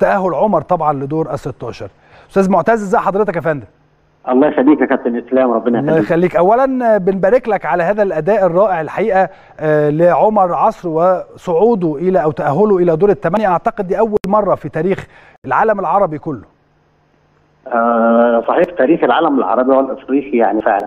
وتاهل عمر طبعا لدور ال 16 استاذ معتز ازي حضرتك يا فندم الله يخليك يا كابتن اسلام ربنا الله يخليك اولا بنبارك لك على هذا الاداء الرائع الحقيقه لعمر عصر وصعوده الى او تاهله الى دور الثمانيه اعتقد دي اول مره في تاريخ العالم العربي كله آه صحيح تاريخ العالم العربي والافريقي يعني فعلا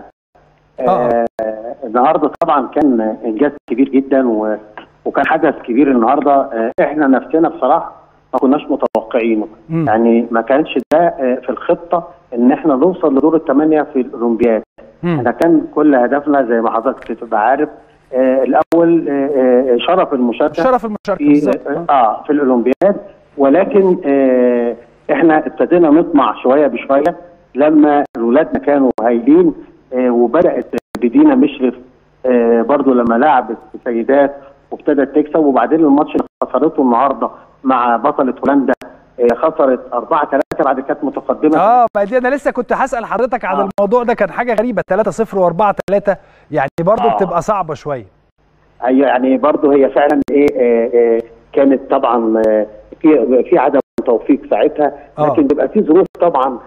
آه آه النهارده طبعا كان انجاز كبير جدا و... وكان حدث كبير النهارده آه احنا نفسنا بصراحه ما كناش متوقعينه مم. يعني ما كانش ده آه في الخطه ان احنا نوصل لدور الثمانيه في الاولمبياد مم. احنا كان كل هدفنا زي ما حضرتك تبقى عارف آه الاول آه آه شرف المشاركه شرف المشاركه في بالظبط اه آه، في الاولمبياد ولكن آه احنا ابتدينا نطمع شويه بشويه لما ولادنا كانوا هايلين آه وبدات بدينا مشرف آه برضو لما لعبت سيدات وابتدت تكسب وبعدين الماتش اللي خسرته النهارده مع بطله هولندا آه خسرت 4 3 بعد كانت متقدمه اه ما دي انا لسه كنت هسال حضرتك عن آه. الموضوع ده كان حاجه غريبه 3 0 و4 3 يعني برضو آه. بتبقى صعبه شويه هي يعني برضه هي فعلا ايه آه، آه، كانت طبعا آه، في في عدم توفيق ساعتها آه. لكن بيبقى في ظروف طبعا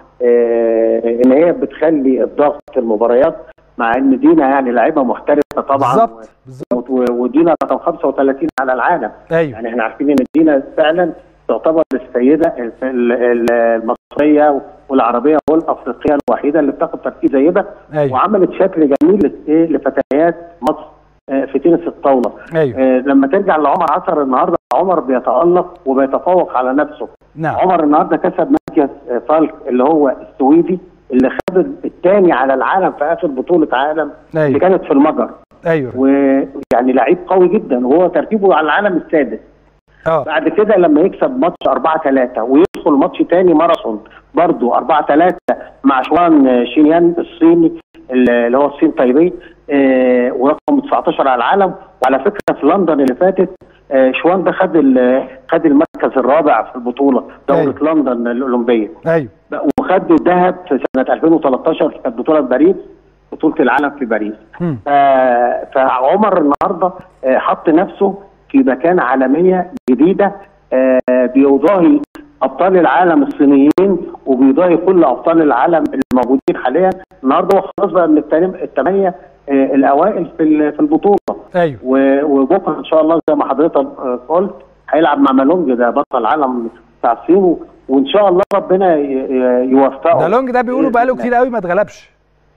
آه، ان هي بتخلي الضغط في المباريات مع ان دينا يعني لاعيبه محترفه طبعا بالظبط بالظبط و- ودينا رقم 35 على العالم ايوه يعني احنا عارفين ان دينا فعلا تعتبر السيده ال- ال- المصريه والعربيه والافريقيه الوحيده اللي بتاخد تركيز زي ده ايوه وعملت شكل جميل إيه لفتيات مصر آه، في تنس الطاوله ايوه آه، لما ترجع لعمر عصر النهارده عمر بيتالق وبيتفوق على نفسه نعم عمر النهارده كسب ماتياس آه، فالك اللي هو السويدي اللي خد الثاني على العالم في اخر بطوله عالم اللي ايوه كانت في المجر ايوه ويعني لعيب قوي جدا وهو ترتيبه على العالم السادس اه بعد كده لما يكسب ماتش 4 3 ويدخل ماتش تاني ماراثون برضه 4 3 مع شوان شينيان الصيني اللي هو الصين طيبي آه، ورقم 19 على العالم وعلى فكره في لندن اللي فاتت آه، شوان ده خد ال- خد المركز الرابع في البطوله دوره أيوة. لندن الاولمبيه ايوه وخد الذهب في سنه 2013 كانت بطوله باريس بطوله العالم في باريس مم. ف- فعمر النهارده آه، حط نفسه في مكانه عالميه جديده آه، بيضاهي ابطال العالم الصينيين وبيضاهي كل ابطال العالم الموجودين حاليا النهارده هو خلاص بقى من التاني- الثمانيه آه، الاوائل في ال- في البطوله ايوه و- وبكره ان شاء الله زي ما حضرتك آه، قلت هيلعب مع مالونج ده بطل العالم بتاع الصين وان شاء الله ربنا ي- ي- يوفقه ده لونج ده بيقولوا بقاله كتير قوي ما اتغلبش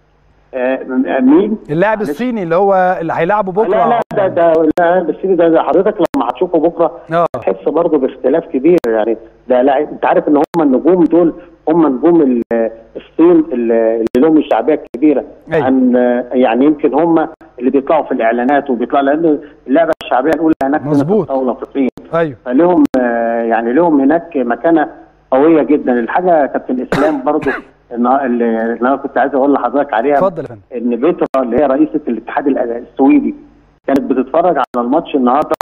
آه، مين؟ اللاعب معلش. الصيني اللي هو اللي هيلعبه بكره لا لا ده ده لا بس ده, ده حضرتك لما هتشوفه بكره اه هتحس برضه باختلاف كبير يعني ده لاعب انت عارف ان هم النجوم دول هم نجوم ال- الصين اللي اللي لهم الشعبيه الكبيره أيوة. عن يعني يمكن هم اللي بيطلعوا في الاعلانات وبيطلعوا لان اللعبه الشعبيه الاولى هناك في مظبوط. الطاوله في الصين ايوه فلهم آه، يعني لهم هناك مكانه قويه جدا الحاجه يا كابتن اسلام برضه النا- اللي اللي انا كنت عايز اقول لحضرتك عليها اتفضل يا فندم ان بيترا اللي هي رئيسه الاتحاد ال- السويدي كانت بتتفرج على الماتش النهارده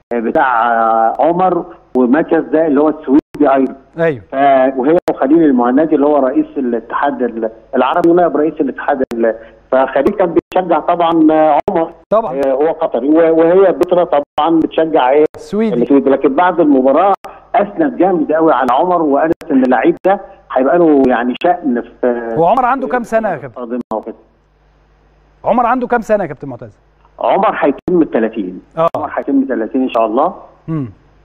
بتاع عمر وماتياس ده اللي هو السويدي ايضا ايوه ف- وهي وخليل المهندي اللي هو رئيس الاتحاد ال- العربي ونائب رئيس الاتحاد ال- فخليل كان بيشجع طبعا عمر طبعا آه، هو قطري و- وهي بترا طبعا بتشجع ايه سويدي السويدي لكن بعد المباراه اثنت جامد قوي على عمر وقالت ان اللعيب ده هيبقى له يعني شأن في هو عمر عنده كام سنه يا كابتن قادمة وكده. عمر عنده كام سنه يا كابتن معتز عمر هيتم ال 30 اه عمر هيتم 30 ان شاء الله امم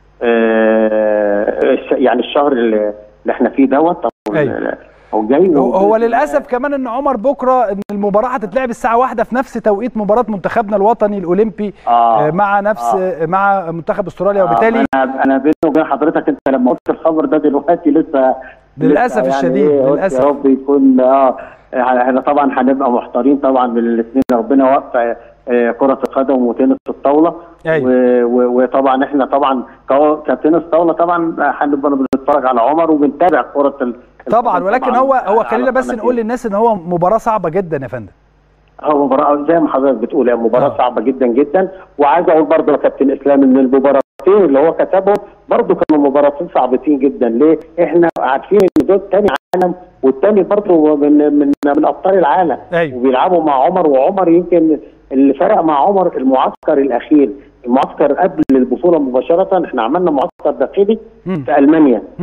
آه الش- يعني الشهر اللي اللي احنا فيه دوت طبعاً أيوة. هو جاي هو هو للاسف كمان ان عمر بكره ان المباراه هتتلعب الساعه واحدة في نفس توقيت مباراه منتخبنا الوطني الاولمبي آه آه مع نفس آه مع منتخب استراليا وبالتالي آه انا انا بيني وبين حضرتك انت لما قلت الخبر ده دلوقتي لسه للأسف لسه الشديد، إيه، قلت للأسف. يا رب يكون اه احنا طبعا هنبقى محتارين طبعا بين الاثنين ربنا يوفق آه، كرة القدم وتنس الطاولة أيوة. و- و- وطبعا احنا طبعا كو- كتنس طاولة طبعا هنبقى بنتفرج على عمر وبنتابع كرة ال- طبعا القدم ولكن طبعاً هو هو على خلينا بس قناتين. نقول للناس ان هو مباراه صعبه جدا يا فندم هو مباراة زي ما حضرتك بتقول هي مباراة آه. صعبة جدا جدا وعايز اقول برضه يا كابتن اسلام ان المباراتين اللي هو كسبهم برضه كانوا مباراتين صعبتين جدا ليه؟ احنا عارفين ان دول تاني عالم والتاني برضه من من من ابطال العالم أيوة. وبيلعبوا مع عمر وعمر يمكن اللي فرق مع عمر المعسكر الاخير المعسكر قبل البطولة مباشرة احنا عملنا معسكر داخلي مم. في المانيا امم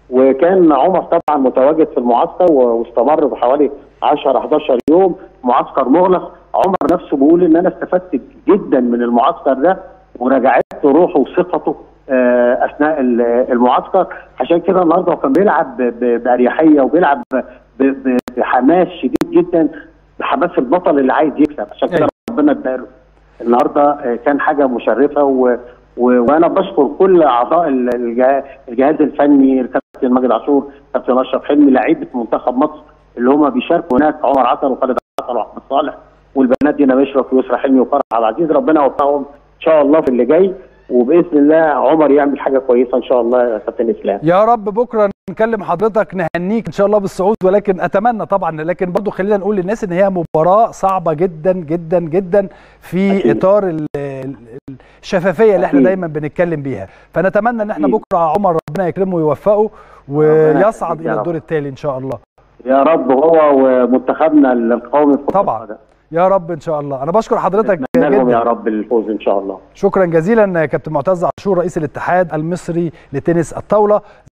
وكان عمر طبعا متواجد في المعسكر و- واستمر بحوالي 10 11 يوم معسكر مغلق عمر نفسه بيقول ان انا استفدت جدا من المعسكر ده ورجعت روحه وثقته آه، اثناء ال- المعسكر عشان كده النهارده هو كان بيلعب ب- ب- باريحيه وبيلعب ب- ب- بحماس شديد جدا بحماس البطل اللي عايز يكسب عشان كده أيوة. ربنا اداله النهارده آه، كان حاجه مشرفه و... و... وانا بشكر كل اعضاء ال- الجه... الجهاز الفني الكابتن ماجد عاشور كابتن اشرف حلمي لعيبه منتخب مصر اللي هم بيشاركوا هناك عمر عسل وخالد عسل واحمد صالح والبنات دينا مشرف ويسرى حلمي وفرح عبد العزيز ربنا يوفقهم ان شاء الله في اللي جاي وباذن الله عمر يعمل حاجه كويسه ان شاء الله يا كابتن اسلام يا رب بكره نكلم حضرتك نهنيك ان شاء الله بالصعود ولكن اتمنى طبعا لكن برضو خلينا نقول للناس ان هي مباراه صعبه جدا جدا جدا في أكيد. اطار ال- ال- الشفافيه اللي احنا أكيد. دايما بنتكلم بيها فنتمنى ان احنا أكيد. بكره عمر ربنا يكرمه ويوفقه ربنا ويصعد يخليك يا الى رب. الدور التالي ان شاء الله يا رب هو ومنتخبنا القومي في كرة طبعا. القدم. يا رب ان شاء الله انا بشكر حضرتك نتمنى لهم يا جدا رب الفوز ان شاء الله شكرا جزيلا كابتن معتز عاشور رئيس الاتحاد المصري لتنس الطاوله